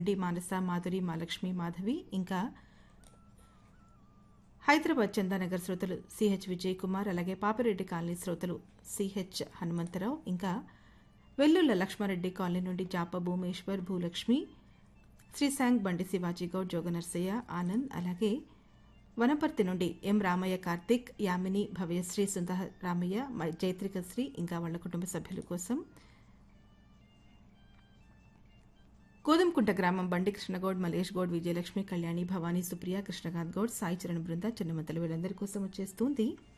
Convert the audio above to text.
D Manasa Madhuri Mahalakshmi Madhavi ఇంకా హైదరాబాద్ చందానగర్ శ్రోతలు CH Vijay Kumar అలాగే పాపిరెడ్డి కాలనీ శ్రోతలు సిహెచ్ హనుమంతరావు ఇంకా వెల్లుల్ల లక్ష్మారెడ్డి కాలనీ నుండి జాప భూమేశ్వర్ భూలక్ష్మి శ్రీశాంగ్ బండి శివాజీ గౌడ్ జోగనర్సయ్య ఆనంద్ అలాగే వనపర్తి నుండి ఎం రామయ్య కార్తిక్ యామిని భవ్యశ్రీ సుందర రామయ్య మ- జైత్రిక శ్రీ ఇంకా వాళ్ళ కుటుంబ సభ్యుల కోసం కోదంకుంట గ్రామం బండి కృష్ణగౌడ్ మలేష్ గౌడ్ విజయలక్ష్మి కళ్యాణి భవానీ సుప్రియ కృష్ణకాంత్ గౌడ్ సాయి చరణ్ బృంద చిన్నమంతలు వీళ్ళందరి కోసం వచ్చేస్తుంది